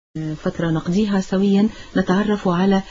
فترة نقضيها سويا نتعرف على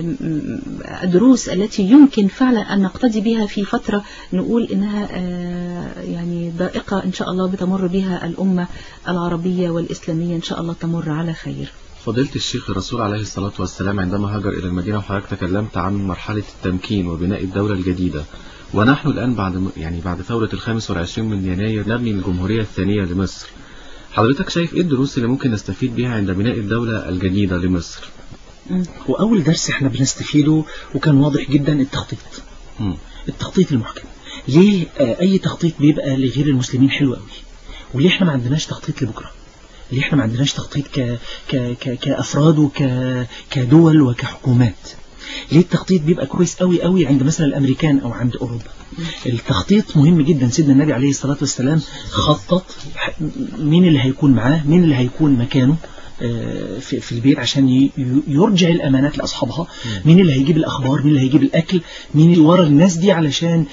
الدروس التي يمكن فعلا أن نقتدي بها في فترة نقول إنها يعني ضائقة إن شاء الله بتمر بها الأمة العربية والإسلامية إن شاء الله تمر على خير فضيلة الشيخ الرسول عليه الصلاة والسلام عندما هاجر إلى المدينة وحضرتك تكلمت عن مرحلة التمكين وبناء الدولة الجديدة ونحن الآن بعد يعني بعد ثورة الخامس والعشرين من يناير نبني الجمهورية الثانية لمصر حضرتك شايف ايه الدروس اللي ممكن نستفيد بيها عند بناء الدولة الجديدة لمصر وأول درس احنا بنستفيده وكان واضح جدا التخطيط م. التخطيط المحكم ليه آه أي تخطيط بيبقى لغير المسلمين حلو قوي وليه احنا ما عندناش تخطيط لبكرة ليه احنا ما عندناش تخطيط ك... ك... ك... كأفراد وك... كدول وكحكومات ليه التخطيط بيبقى كويس قوي قوي عند مثلا الامريكان او عند اوروبا التخطيط مهم جدا سيدنا النبي عليه الصلاة والسلام خطط مين اللي هيكون معاه مين اللي هيكون مكانه في في البيت عشان يرجع الأمانات لأصحابها مين اللي هيجيب الأخبار مين اللي هيجيب الأكل مين اللي ورا الناس دي علشان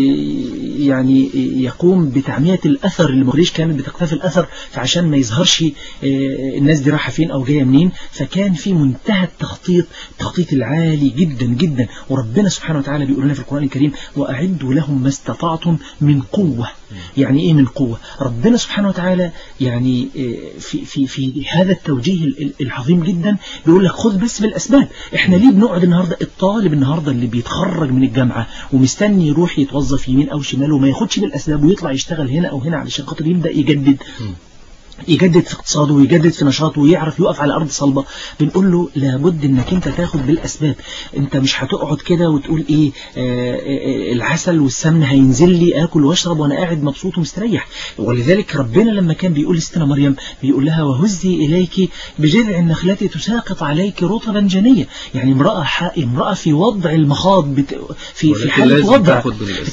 يعني يقوم بتعمية الأثر اللي مقريش كانت بتقتفي الأثر فعشان ما يظهرش الناس دي رايحة فين أو جاية منين فكان في منتهى التخطيط التخطيط العالي جدا جدا وربنا سبحانه وتعالى بيقول لنا في القرآن الكريم وأعدوا لهم ما استطعتم من قوة يعني إيه من قوة ربنا سبحانه وتعالى يعني في في في هذا التوجيه العظيم جدا بيقول لك خذ بس بالأسباب احنا ليه بنقعد النهاردة الطالب النهاردة اللي بيتخرج من الجامعة ومستني يروح يتوظف يمين أو شمال وما ياخدش بالأسباب ويطلع يشتغل هنا أو هنا علشان خاطر يبدأ يجدد يجدد في اقتصاده ويجدد في نشاطه ويعرف يقف على أرض صلبة بنقول له لابد انك انت تاخد بالأسباب انت مش هتقعد كده وتقول ايه آه آه العسل والسمن هينزل لي اكل واشرب وانا قاعد مبسوط ومستريح ولذلك ربنا لما كان بيقول لستنا مريم بيقول لها وهزي اليك بجذع النخلة تساقط عليك رطبا جنيا يعني امرأة امرأة في وضع المخاض بت... في في حالة وضع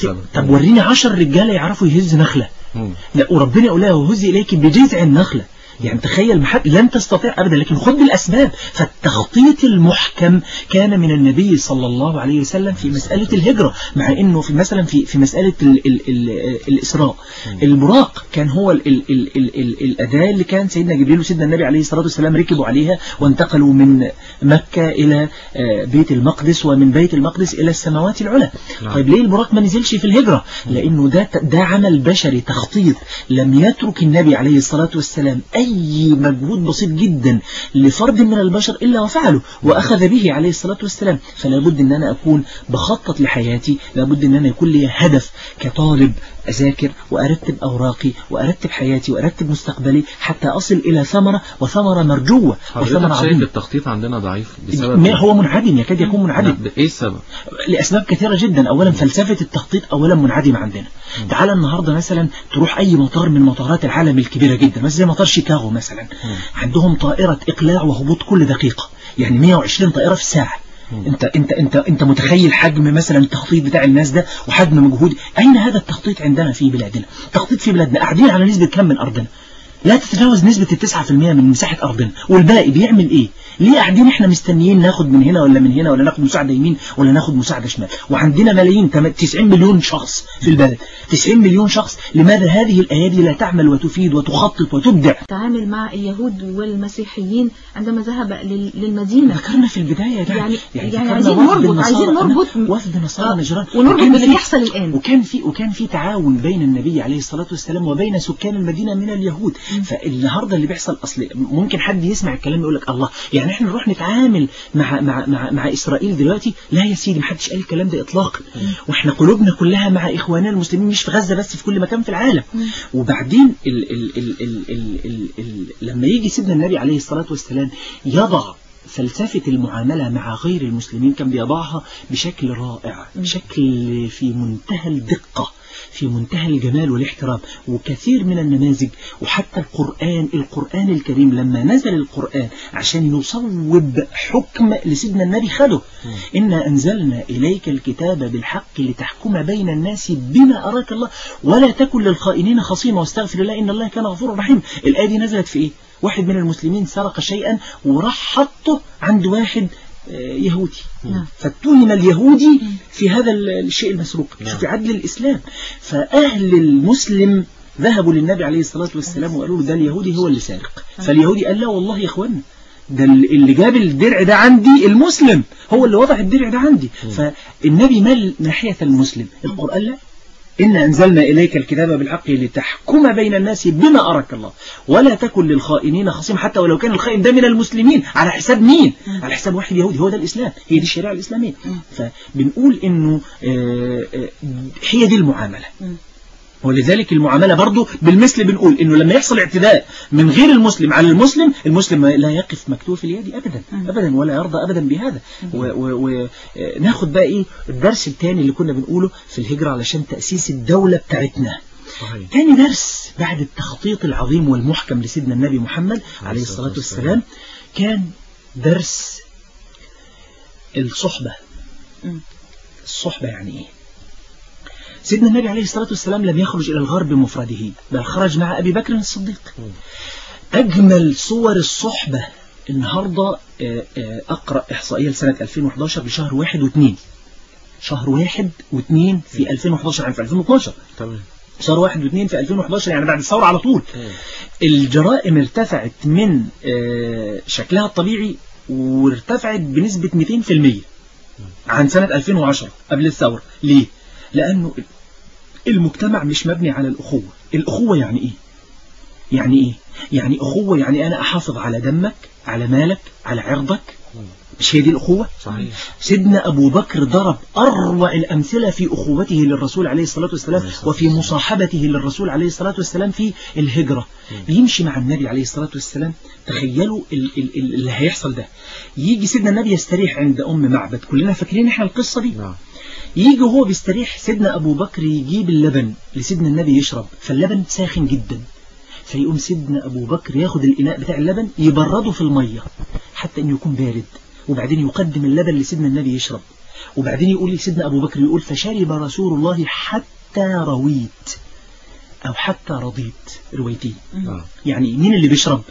طب وريني عشر رجالة يعرفوا يهز نخلة لا وربنا يقول لها وهزي إليك بجذع النخلة يعني تخيل محد لن تستطيع أبدا لكن خذ بالأسباب فالتخطيط المحكم كان من النبي صلى الله عليه وسلم في مسألة الهجرة مع أنه في مثلا في في مسألة ال ال ال الإسراء البراق كان هو ال ال ال ال ال الأداة اللي كان سيدنا جبريل وسيدنا النبي عليه الصلاة والسلام ركبوا عليها وانتقلوا من مكة إلى بيت المقدس ومن بيت المقدس إلى السماوات العلى طيب ليه البراق ما نزلش في الهجرة لأنه ده ده عمل بشري تخطيط لم يترك النبي عليه الصلاة والسلام أي أي مجهود بسيط جدا لفرد من البشر إلا وفعله وأخذ به عليه الصلاة والسلام فلا بد أن أنا أكون بخطط لحياتي لا بد أن أنا يكون لي هدف كطالب أذاكر وأرتب أوراقي وأرتب حياتي وأرتب مستقبلي حتى أصل إلى ثمرة وثمرة مرجوة وثمرة شايف التخطيط عندنا ضعيف بسبب ما هو منعدم يكاد يكون منعدم إيه السبب؟ لأسباب كثيرة جدا أولا فلسفة التخطيط أولا منعدمة عندنا تعال النهاردة مثلا تروح أي مطار من مطارات العالم الكبيرة جدا مثلا زي مطار شيكاغو مثلا عندهم طائرة إقلاع وهبوط كل دقيقة يعني 120 طائرة في الساعة انت انت انت انت متخيل حجم مثلا التخطيط بتاع الناس ده وحجم مجهود اين هذا التخطيط عندنا في بلادنا التخطيط في بلادنا قاعدين على نسبة كم من ارضنا لا تتجاوز نسبة التسعة في المية من مساحة أرضنا والباقي بيعمل إيه ليه قاعدين إحنا مستنيين ناخد من هنا ولا من هنا ولا ناخد مساعدة يمين ولا ناخد مساعدة شمال وعندنا ملايين 90 مليون شخص في البلد 90 مليون شخص لماذا هذه الأيادي لا تعمل وتفيد وتخطط وتبدع تعامل مع اليهود والمسيحيين عندما ذهب للمدينة ذكرنا في البداية يعني يعني, يعني, يعني عايزين نربط عايزين نربط وفد نصارى نجران ونربط باللي بيحصل الآن وكان في وكان في تعاون بين النبي عليه الصلاة والسلام وبين سكان المدينة من اليهود فالنهاردة اللي بيحصل أصل ممكن حد يسمع الكلام يقول لك الله يعني احنا نروح نتعامل مع مع مع, مع إسرائيل دلوقتي لا يا سيدي محدش قال الكلام ده إطلاقا واحنا قلوبنا كلها مع إخواننا المسلمين مش في غزة بس في كل مكان في العالم وبعدين ال ال ال ال ال ال ال لما يجي سيدنا النبي عليه الصلاة والسلام يضع فلسفة المعاملة مع غير المسلمين كان بيضعها بشكل رائع بشكل في منتهى الدقة في منتهى الجمال والاحترام وكثير من النماذج وحتى القرآن القرآن الكريم لما نزل القرآن عشان يصوب حكم لسيدنا النبي خده إنا أنزلنا إليك الكتاب بالحق لتحكم بين الناس بما أراك الله ولا تكن للخائنين خصيما واستغفر الله إن الله كان غفورا رحيم الآية دي نزلت في إيه واحد من المسلمين سرق شيئا وراح حطه عند واحد يهودي نعم. فاتهم اليهودي في هذا الشيء المسروق شوف عدل الإسلام فأهل المسلم ذهبوا للنبي عليه الصلاة والسلام وقالوا له ده اليهودي هو اللي سارق فاليهودي قال لا والله يا اخوانا ده اللي جاب الدرع ده عندي المسلم هو اللي وضع الدرع ده عندي فالنبي مال ناحية المسلم القرآن لا إن أنزلنا إليك الكتاب بالحق لتحكم بين الناس بما أراك الله ولا تكن للخائنين خصيم حتى ولو كان الخائن ده من المسلمين على حساب مين على حساب واحد يهودي هو ده الإسلام هي دي الشريعة الإسلامية فبنقول إنه آه، آه، هي دي المعاملة ولذلك المعاملة برضو بالمثل بنقول انه لما يحصل اعتداء من غير المسلم على المسلم المسلم لا يقف مكتوف اليد ابدا ابدا ولا يرضى ابدا بهذا وناخد بقى ايه الدرس الثاني اللي كنا بنقوله في الهجرة علشان تأسيس الدولة بتاعتنا صحيح تاني درس بعد التخطيط العظيم والمحكم لسيدنا النبي محمد عليه الصلاة والسلام كان درس الصحبة مم. الصحبة يعني ايه سيدنا النبي عليه الصلاة والسلام لم يخرج إلى الغرب بمفرده بل خرج مع أبي بكر الصديق أجمل صور الصحبة النهاردة آه، آه، أقرأ إحصائية لسنة 2011 بشهر واحد واثنين شهر واحد واثنين في 2011 يعني في 2012 تمام شهر واحد واثنين في 2011 يعني بعد الثورة على طول مم. الجرائم ارتفعت من آه، شكلها الطبيعي وارتفعت بنسبة 200% عن سنة 2010 قبل الثورة ليه؟ لأنه المجتمع مش مبني على الأخوة الأخوة يعني إيه؟ يعني إيه؟ يعني أخوة يعني أنا أحافظ على دمك على مالك على عرضك مش هي دي الأخوة؟ صحيح سيدنا أبو بكر ضرب أروع الأمثلة في أخوته للرسول عليه الصلاة والسلام وفي مصاحبته للرسول عليه الصلاة والسلام في الهجرة يمشي مع النبي عليه الصلاة والسلام تخيلوا ال- ال- ال- اللي هيحصل ده يجي سيدنا النبي يستريح عند أم معبد كلنا فاكرين احنا القصة دي نعم يجي وهو بيستريح سيدنا أبو بكر يجيب اللبن لسيدنا النبي يشرب فاللبن ساخن جدا فيقوم سيدنا أبو بكر ياخد الإناء بتاع اللبن يبرده في المية حتى أنه يكون بارد وبعدين يقدم اللبن لسيدنا النبي يشرب وبعدين يقول لسيدنا أبو بكر يقول فشرب رسول الله حتى رويت أو حتى رضيت رويتي نعم يعني مين اللي بيشرب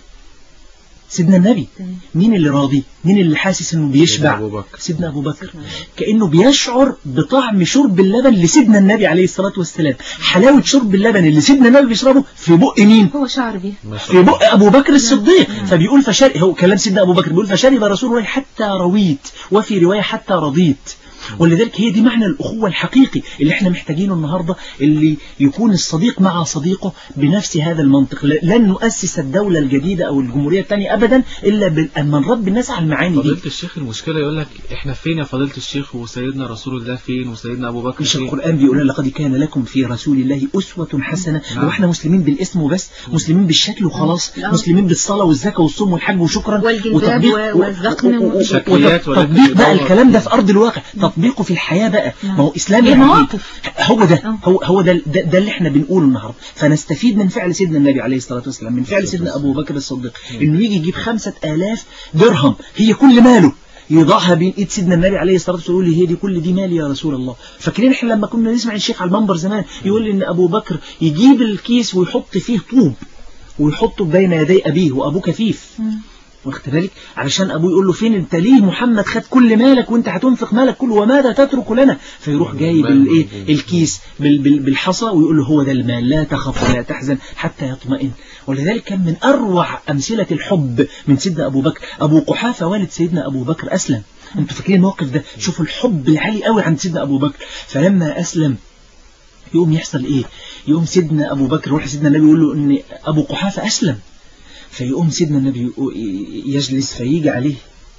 سيدنا النبي تمام. مين اللي راضي مين اللي حاسس انه بيشبع أبو بكر. سيدنا ابو بكر كانه بيشعر بطعم شرب اللبن لسيدنا النبي عليه الصلاه والسلام حلاوه شرب اللبن اللي سيدنا النبي بيشربه في بق مين هو شعر بيه ما شاء في الله بق ابو بكر الصديق فبيقول فشرب هو كلام سيدنا ابو بكر بيقول فشرب رسول الله حتى رويت وفي روايه حتى رضيت ولذلك هي دي معنى الأخوة الحقيقي اللي احنا محتاجينه النهاردة اللي يكون الصديق مع صديقه بنفس هذا المنطق ل- لن نؤسس الدولة الجديدة أو الجمهورية الثانية أبدا إلا بأن نرد الناس على المعاني دي فضيلة الشيخ المشكلة يقول لك احنا فين يا فضيلة الشيخ وسيدنا رسول الله فين وسيدنا أبو بكر مش فين القرآن بيقول لقد كان لكم في رسول الله أسوة حسنة نعم. واحنا مسلمين بالاسم وبس مسلمين بالشكل وخلاص نعم. مسلمين بالصلاة والزكاة والصوم والحج وشكرا والجلباب وتطبيق- و- والذقن و- و- و- شكليات ولكن وتطبيق بقى يدور. الكلام ده في أرض الواقع تطبيقه في الحياة بقى نعم. ما هو إسلام هي يعني إيه؟ مواقف. هو ده آه. هو هو ده, ده ده اللي احنا بنقوله النهارده فنستفيد من فعل سيدنا النبي عليه الصلاة والسلام من فعل سيدنا أبو بكر الصديق إنه يجي يجيب خمسة آلاف درهم هي كل ماله يضعها بين ايد سيدنا النبي عليه الصلاه والسلام يقول لي هي دي كل دي مالي يا رسول الله فاكرين احنا لما كنا نسمع الشيخ على المنبر زمان يقول لي ان ابو بكر يجيب الكيس ويحط فيه طوب ويحطه بين يدي ابيه وابوه كفيف واخد بالك علشان ابوه يقول له فين انت ليه محمد خد كل مالك وانت هتنفق مالك كله وماذا تترك لنا فيروح جايب الايه الكيس بال- بال- بالحصى ويقول له هو ده المال لا تخف ولا تحزن حتى يطمئن ولذلك كان من اروع امثله الحب من سيدنا ابو بكر ابو قحافه والد سيدنا ابو بكر اسلم انتوا فاكرين الموقف ده شوفوا الحب العالي قوي عند سيدنا ابو بكر فلما اسلم يقوم يحصل ايه يقوم سيدنا ابو بكر يروح سيدنا النبي يقول له ان ابو قحافه اسلم فيقوم سيدنا النبي يجلس فيجي عليه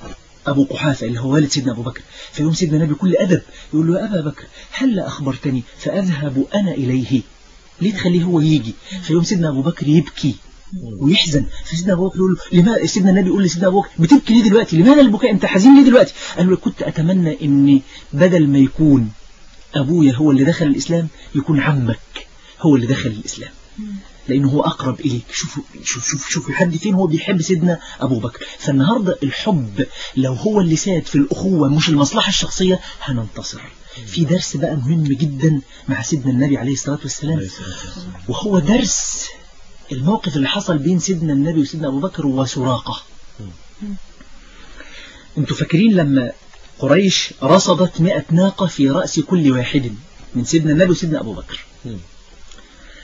أبو قحافة اللي هو والد سيدنا أبو بكر فيقوم سيدنا النبي بكل أدب يقول له يا أبا بكر هل أخبرتني فأذهب أنا إليه ليه تخليه هو يجي فيقوم سيدنا أبو بكر يبكي ويحزن فسيدنا أبو بكر يقول له لماذا سيدنا النبي يقول لسيدنا أبو بكر بتبكي ليه دلوقتي لماذا البكاء أنت حزين ليه دلوقتي قال له كنت أتمنى إن بدل ما يكون أبويا هو اللي دخل الإسلام يكون عمك هو اللي دخل الإسلام لأنه هو أقرب إليك شوفوا شوف شوف شوف لحد فين هو بيحب سيدنا أبو بكر فالنهاردة الحب لو هو اللي ساد في الأخوة مش المصلحة الشخصية هننتصر في درس بقى مهم جدا مع سيدنا النبي عليه الصلاة والسلام وهو درس الموقف اللي حصل بين سيدنا النبي وسيدنا أبو بكر وسراقة انتوا فاكرين لما قريش رصدت مئة ناقة في رأس كل واحد من سيدنا النبي وسيدنا أبو بكر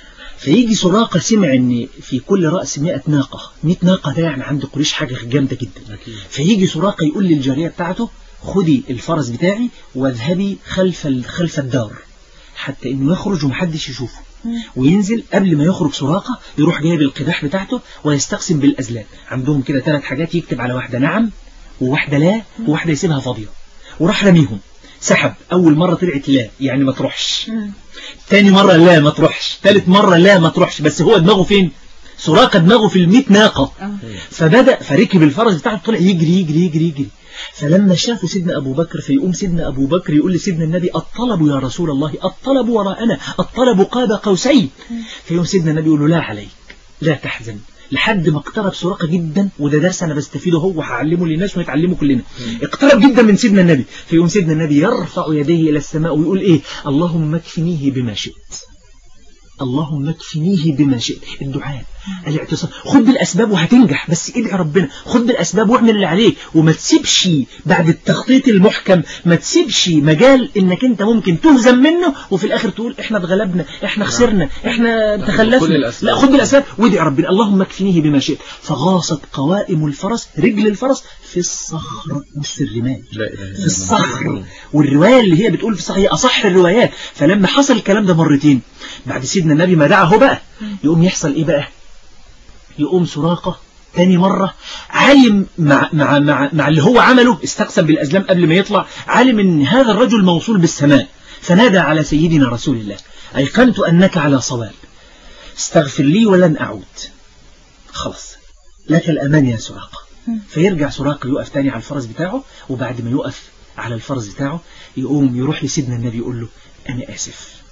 فيجي سراقة سمع ان في كل رأس 100 ناقة 100 ناقة ده يعني عند قريش حاجة جامدة جدا أكيد. فيجي سراقة يقول للجارية بتاعته خدي الفرس بتاعي واذهبي خلف ال- خلف الدار حتى انه يخرج ومحدش يشوفه وينزل قبل ما يخرج سراقة يروح جايب القداح بتاعته ويستقسم بالأزلام عندهم كده ثلاث حاجات يكتب على واحدة نعم وواحدة لا وواحدة يسيبها فاضية وراح رميهم سحب أول مرة طلعت لا يعني ما تروحش تاني مرة لا ما تروحش تالت مرة لا ما تروحش بس هو دماغه فين سراقة دماغه في الميت ناقة آه. فبدأ فركب الفرس بتاعه طلع يجري يجري يجري يجري فلما شافوا سيدنا أبو بكر فيقوم سيدنا أبو بكر يقول لسيدنا النبي الطلب يا رسول الله الطلب وراءنا الطلب قاب قوسين فيقوم سيدنا النبي يقول له لا عليك لا تحزن لحد ما اقترب سراقة جدا وده درس أنا بستفيده هو وهعلمه للناس ونتعلمه كلنا اقترب جدا من سيدنا النبي فيقوم سيدنا النبي يرفع يديه إلى السماء ويقول إيه اللهم اكفنيه بما شئت اللهم اكفنيه بما شئت الدعاء الاعتصام خد بالأسباب وهتنجح بس ادعي ربنا خد بالأسباب واعمل اللي عليك وما تسيبش بعد التخطيط المحكم ما تسيبش مجال انك انت ممكن تهزم منه وفي الاخر تقول احنا اتغلبنا احنا خسرنا احنا كل تخلفنا الأسباب. لا خد بالأسباب وادعي ربنا اللهم اكفنيه بما شئت فغاصت قوائم الفرس رجل الفرس في الصخر مش في الرمال لا إله إلا في الله. الصخر والرواية اللي هي بتقول في الصخر هي أصح الروايات فلما حصل الكلام ده مرتين بعد سيدنا النبي ما دعاه بقى يقوم يحصل إيه بقى يقوم سراقة تاني مرة عالم مع, مع, مع, مع اللي هو عمله استقسم بالأزلام قبل ما يطلع عالم ان هذا الرجل موصول بالسماء فنادى على سيدنا رسول الله أيقنت أنك على صواب استغفر لي ولن أعود خلاص لك الأمان يا سراقة فيرجع سراقة يقف تاني على الفرس بتاعه وبعد ما يقف على الفرس بتاعه يقوم يروح لسيدنا النبي يقول له أنا آسف